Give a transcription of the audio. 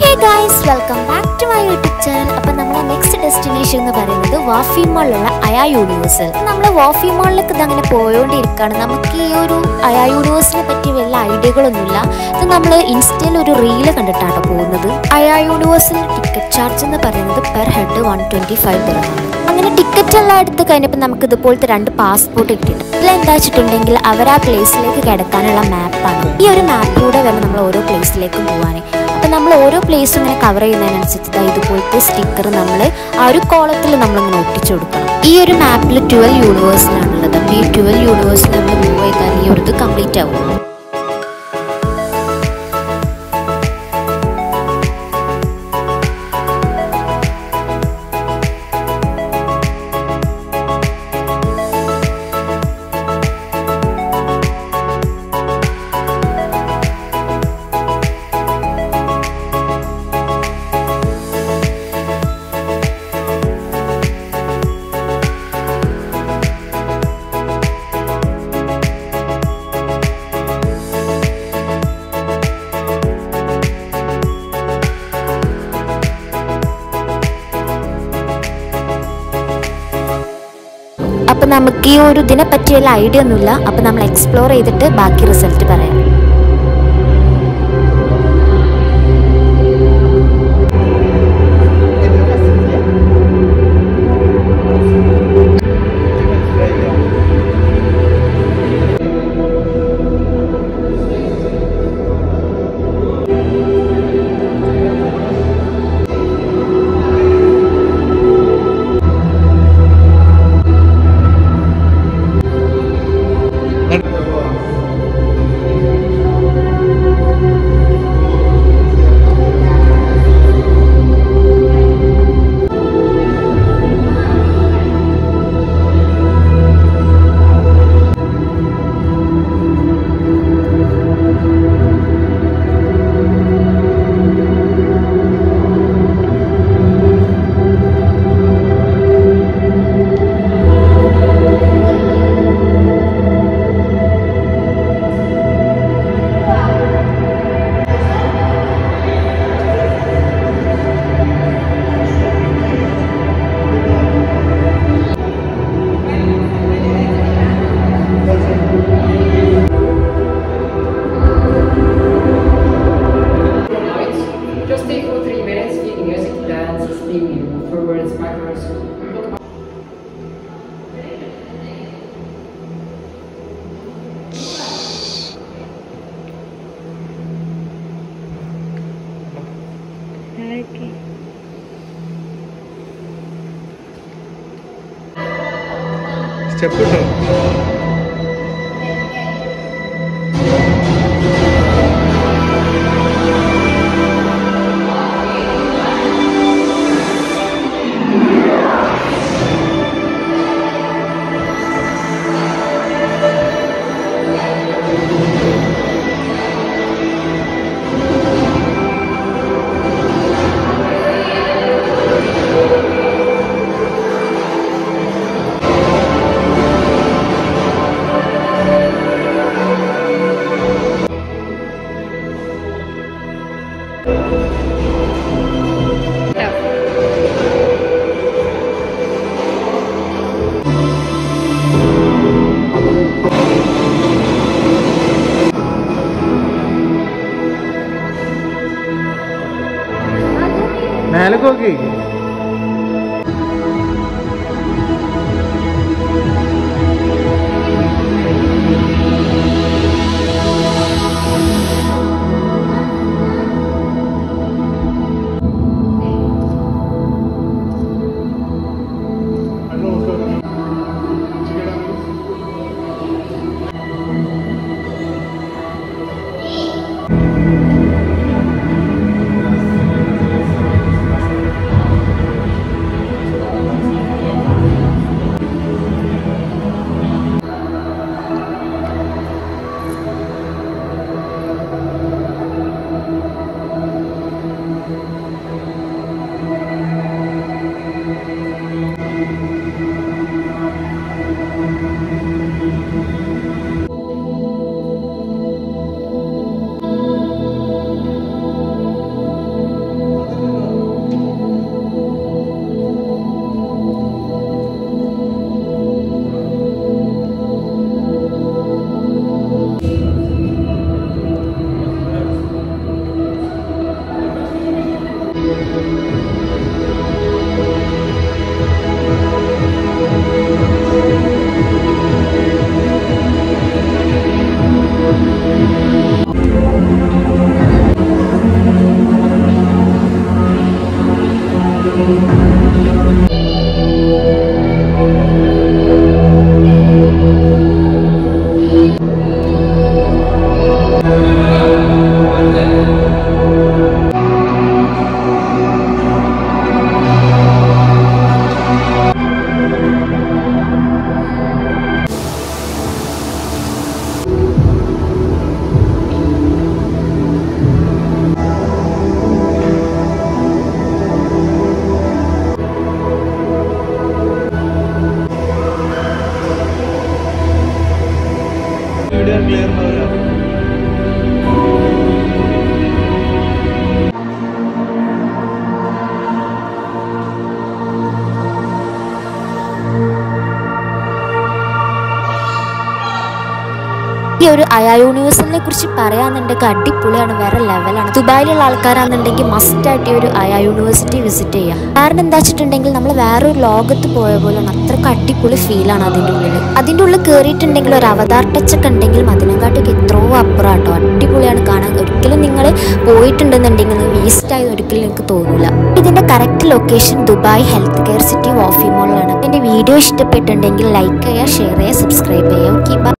Hey guys welcome back to my YouTube channel അപ്പം നമ്മളെ next destination എന്ന് പറയുന്നത് വാഫി മാളിലുള്ള അയാ യൂണിവേഴ്സൽ നമ്മൾ വാഫി മാളിലേക്ക് ഇത് അങ്ങനെ പോയോണ്ടിരിക്കുകയാണ് നമുക്ക് ഈ ഒരു അയാ യൂണിവേഴ്സിനെ പറ്റി വല്ല ഐഡിയകളൊന്നുമില്ല ഇത് നമ്മൾ ഇൻസ്റ്റയിൽ ഒരു റീല് കണ്ടിട്ടാണ് പോകുന്നത് അയാ യൂണിവേഴ്സിൽ ടിക്കറ്റ് ചാർജ് എന്ന് പറയുന്നത് per head one twenty five ദിറമാണ് അങ്ങനെ ടിക്കറ്റ് എല്ലാം എടുത്ത് കഴിഞ്ഞപ്പോൾ നമുക്ക് ഇതുപോലത്തെ രണ്ട് പാസ്പോർട്ട് കിട്ടിയിട്ടുണ്ട് ഇതിലെന്താ വെച്ചിട്ടുണ്ടെങ്കിൽ അവർ ആ പ്ലേസിലേക്ക് കിടക്കാനുള്ള മാപ്പാണ് ഈ ഒരു മാപ്പിലൂടെ വേണം നമ്മൾ ഓരോ പ്ലേസിലേക്കും പോകാൻ അപ്പം നമ്മൾ ഓരോ പ്ലേസും ഇങ്ങനെ കവർ ചെയ്യുന്നതിനനുസരിച്ച് ദാ ഇതുപോലത്തെ സ്റ്റിക്കർ നമ്മൾ ആ ഒരു കോളത്തിൽ നമ്മളിങ്ങനെ ഒട്ടിച്ചു കൊടുക്കണം ഈ ഒരു മാപ്പിൽ ട്വൽവ് യൂണിവേഴ്സിലാണുള്ളത് അപ്പോൾ ഈ ട്വൽവ് യൂണിവേഴ്സിൽ നമ്മൾ മൂവ് ചെയ്താൽ ഈ ഒരു ഇത് കംപ്ലീറ്റ് ആവും അപ്പം നമുക്ക് ഈ ഒരു ഇതിനെ പറ്റി വല്ല ഐഡിയ ഒന്നുമില്ല അപ്പം നമ്മൾ എക്സ്പ്ലോർ ചെയ്തിട്ട് ബാക്കി റിസൾട്ട് പറയാം Just take for three minutes, eat music, dance, steam, forwards, backwards. Look step ഇട്ടോ മേലേക്ക് നോക്കി വീഡിയോ ക്ലിയർ ഉണ്ടാവില്ല ഈ ഒരു അയാ യൂണിവേഴ്സലിനെ കുറിച്ച് പറയാന്നുണ്ടെങ്കിൽ അടിപൊളിയാണ് വേറെ ലെവലാണ് ദുബായിലുള്ള ആൾക്കാരാണെന്നുണ്ടെങ്കിൽ മസ്റ്റ് ആയിട്ട് ഈ ഒരു അയാ യൂണിവേഴ്സിറ്റി വിസിറ്റ് ചെയ്യാം കാരണം എന്താ വെച്ചിട്ടുണ്ടെങ്കിൽ നമ്മൾ വേറൊരു ലോകത്ത് പോയ പോലെയാണ് അത്രക്ക് അടിപൊളി ഫീലാണ് അതിൻ്റെ ഉള്ളിൽ അതിൻ്റെ ഉള്ളിൽ കയറിയിട്ടുണ്ടെങ്കിൽ ഒരു അവതാർ ടച്ച് ഒക്കെ ഉണ്ടെങ്കിലും അതിനെക്കാട്ടൊക്കെ എത്രയോ അപ്പുറം കേട്ടോ അടിപൊളിയാണ് കാണാൻ ഒരിക്കലും നിങ്ങൾ പോയിട്ടുണ്ടെന്നുണ്ടെങ്കിൽ വേസ്റ്റ് ആയത് ഒരിക്കലും നിങ്ങൾക്ക് തോന്നില്ല ഇതിൻ്റെ correct location Dubai Health Care City Wafi മോളിലാണ് എൻ്റെ വീഡിയോ ഇഷ്ടപ്പെട്ടിട്ടുണ്ടെങ്കിൽ ലൈക്ക് ചെയ്യുക ഷെയർ ചെയ്യുക സബ്സ്ക്രൈബ് ചെയ്യുക ഓക്കെ